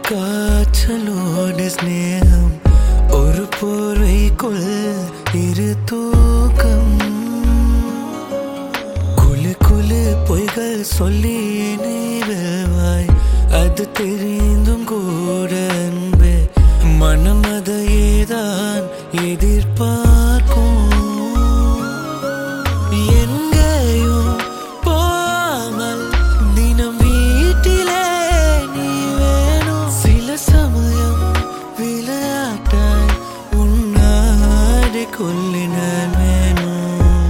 காற்றலோடு ஸ்நேகம் ஒரு போர்வைக்குள் இரு தூக்கம் குழு குழு பொய்கள் சொல்லி நீவாய் அது தெரிந்தும் கூட அன்பே மனம் அதையேதான் எதிர்பார்க்கும் எங்கேயும் போகாமல் தினம் வீட்டிலே நீ வேணும் சில சமயம் விளையாட்டாய் உன்னாடி கொல்லி நான் வேணும்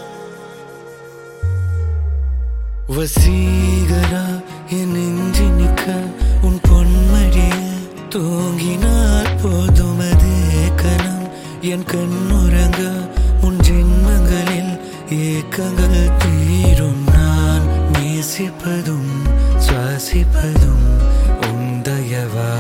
வசீகரா என் நெஞ்சு நிற்க உன் பொன்மடிய தூங்கினால் போதும் அதே கணம் என் கண்ணுறங்க உன் ஜென்மங்களில் ஏக்கங்கள் தீரும் நான் நேசிப்பதும் சுவாசிப்பதும் உந்தயவா